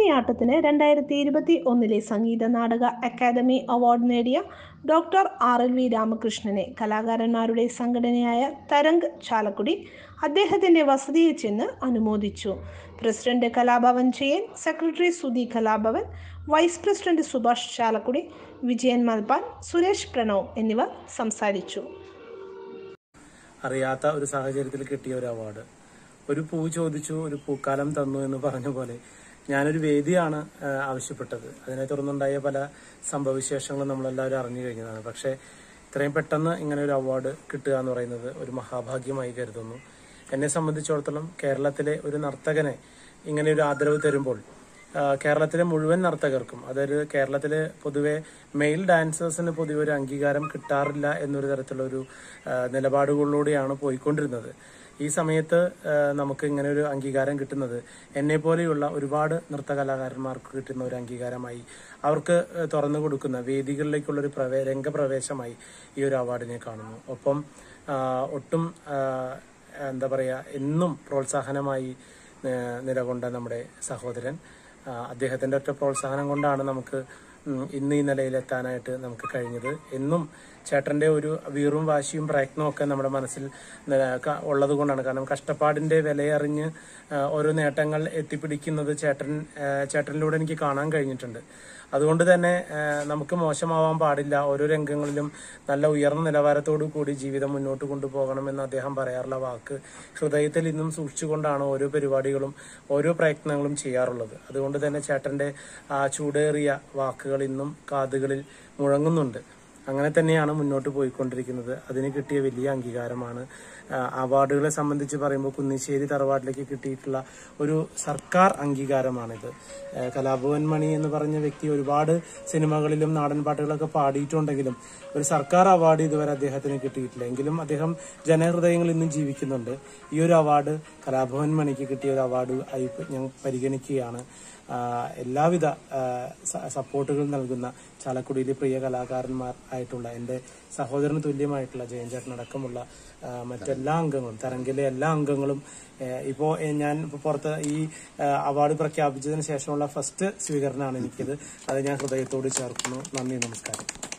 മോഹിനിയാട്ടത്തിന് രണ്ടായിരത്തി ഇരുപത്തി ഒന്നിലെ സംഗീത നാടക അക്കാദമി അവാർഡ് നേടിയ ഡോക്ടർ ആർ എൽ വി രാമകൃഷ്ണനെ കലാകാരന്മാരുടെ സംഘടനയായ തരംഗ് ചാലക്കുടി അദ്ദേഹത്തിൻ്റെ വസതിയിൽ ചെന്ന് അനുമോദിച്ചു പ്രസിഡന്റ് കലാഭവൻ ചെയ്യൻ secretary Sudhi Kalabhavan vice president Subhash Chalakudy Vijayan Malpan Suresh Pranav എന്നിവർ സംസാരിച്ചു അറിയാത്ത ഒരു സാഹചര്യത്തിൽ കിട്ടിയ ഒരു അവാർഡ് ഒരു പൂ ചോദിച്ചു ഒരു പൂക്കാലം തന്നു എന്ന് പറഞ്ഞ പോലെ ഞാനൊരു വേദിയാണ് ആ, ആവശ്യപ്പെട്ടത് അതിനെ തുടർന്നുണ്ടായ പല സംഭവവിശേഷങ്ങളും നമ്മളെല്ലാവരും അറിഞ്ഞു കഴിഞ്ഞതാണ് പക്ഷേ ഇത്രയും പെട്ടെന്ന് ഇങ്ങനെ ഒരു അവാർഡ് കിട്ടുക എന്ന് പറയുന്നത് ഒരു മഹാഭാഗ്യമായി കരുതുന്നു എന്നെ സംബന്ധിച്ചിടത്തോളം കേരളത്തിലെ ഒരു നർത്തകനെ ഇങ്ങനെ ഒരു ആദരവ് തരുമ്പോൾ ആ, കേരളത്തിലെ മുഴുവൻ നർത്തകർക്കും അതായത് കേരളത്തിലെ പൊതുവെ മെയിൽ ഡാൻസേഴ്സിന് പൊതുവെ ഒരു അംഗീകാരം കിട്ടാറില്ല എന്നൊരു തരത്തിലുള്ള ഒരു ആ, നിലപാടുകളിലൂടെയാണ് പോയിക്കൊണ്ടിരുന്നത് ഈ സമയത്ത് ആ, നമുക്ക് ഇങ്ങനെ ഒരു അംഗീകാരം കിട്ടുന്നത് എന്നെ പോലെയുള്ള ഒരുപാട് നൃത്ത കലാകാരന്മാർക്ക് കിട്ടുന്ന ഒരു അംഗീകാരമായി അവർക്ക് ആ, തുറന്നു കൊടുക്കുന്ന വേദികളിലേക്കുള്ള ഒരു പ്രവേ രംഗപ്രവേശമായി ഈ ഒരു അവാർഡിനെ കാണുന്നു ഒപ്പം ആ, ഒട്ടും ആ, എന്താ പറയാ എന്നും പ്രോത്സാഹനമായി ഏഹ് നിലകൊണ്ട നമ്മുടെ സഹോദരൻ ആ, അദ്ദേഹത്തിന്റെ ഒറ്റ പ്രോത്സാഹനം കൊണ്ടാണ് നമുക്ക് ഉം, ഇന്ന് ഈ നിലയിലെത്താനായിട്ട് നമുക്ക് കഴിഞ്ഞത് എന്നും ചേട്ടന്റെ ഒരു വീറും വാശിയും പ്രയത്നവും ഒക്കെ നമ്മുടെ മനസ്സിൽ ഉള്ളത് കൊണ്ടാണ് കാരണം കഷ്ടപ്പാടിന്റെ വിലയറിഞ്ഞ് ആ, ഓരോ നേട്ടങ്ങൾ എത്തിപ്പിടിക്കുന്നത് ചേട്ടൻ ആ, ചേട്ടനിലൂടെ എനിക്ക് കാണാൻ കഴിഞ്ഞിട്ടുണ്ട് അതുകൊണ്ട് തന്നെ ആ, നമുക്ക് മോശമാവാൻ പാടില്ല ഓരോ രംഗങ്ങളിലും നല്ല ഉയർന്ന നിലവാരത്തോടു കൂടി ജീവിതം മുന്നോട്ട് കൊണ്ടുപോകണമെന്ന് അദ്ദേഹം പറയാറുള്ള വാക്ക് ഹൃദയത്തിൽ ഇന്നും സൂക്ഷിച്ചുകൊണ്ടാണ് ഓരോ പരിപാടികളും ഓരോ പ്രയത്നങ്ങളും ചെയ്യാറുള്ളത് അതുകൊണ്ട് തന്നെ ചേട്ടന്റെ ആ ചൂടേറിയ വാക്കുകൾ ഇന്നും കാതുകളിൽ മുഴങ്ങുന്നുണ്ട് അങ്ങനെ തന്നെയാണ് മുന്നോട്ട് പോയിക്കൊണ്ടിരിക്കുന്നത് അതിന് കിട്ടിയ വലിയ അംഗീകാരമാണ് ആ, അവാർഡുകളെ സംബന്ധിച്ച് പറയുമ്പോൾ കുന്നിശ്ശേരി തറവാട്ടിലേക്ക് കിട്ടിയിട്ടുള്ള ഒരു സർക്കാർ അംഗീകാരമാണിത് ആ, കലാഭവൻ മണി എന്ന് പറഞ്ഞ വ്യക്തി ഒരുപാട് സിനിമകളിലും നാടൻ പാട്ടുകളൊക്കെ പാടിയിട്ടുണ്ടെങ്കിലും ഒരു സർക്കാർ അവാർഡ് ഇതുവരെ അദ്ദേഹത്തിന് കിട്ടിയിട്ടില്ല എങ്കിലും അദ്ദേഹം ജനഹൃദയങ്ങളിൽ ഇന്നും ജീവിക്കുന്നുണ്ട് ഈ ഒരു അവാർഡ് കലാഭവൻ മണിക്ക് കിട്ടിയ ഒരു അവാർഡ് ആയി ഞാൻ പരിഗണിക്കുകയാണ് ആ, എല്ലാവിധ ആ, സ- സപ്പോർട്ടുകൾ നൽകുന്ന ചാലക്കുടിയിലെ പ്രിയ കലാകാരന്മാർ ആയിട്ടുള്ള എൻ്റെ സഹോദരന് തുല്യമായിട്ടുള്ള ജയൻ ചേട്ടനടക്കമുള്ള ആ, മറ്റെല്ലാ അംഗങ്ങളും തരംഗിലെ എല്ലാ അംഗങ്ങളും ഏ, ഇപ്പോ ഏ, ഞാൻ ഇപ്പോ പുറത്ത് ഈ ആ, അവാർഡ് പ്രഖ്യാപിച്ചതിന് ശേഷമുള്ള ഫസ്റ്റ് സ്വീകരണമാണ് എനിക്കിത് അത് ഞാൻ ഹൃദയത്തോട് ചേർക്കുന്നു നന്ദി നമസ്കാരം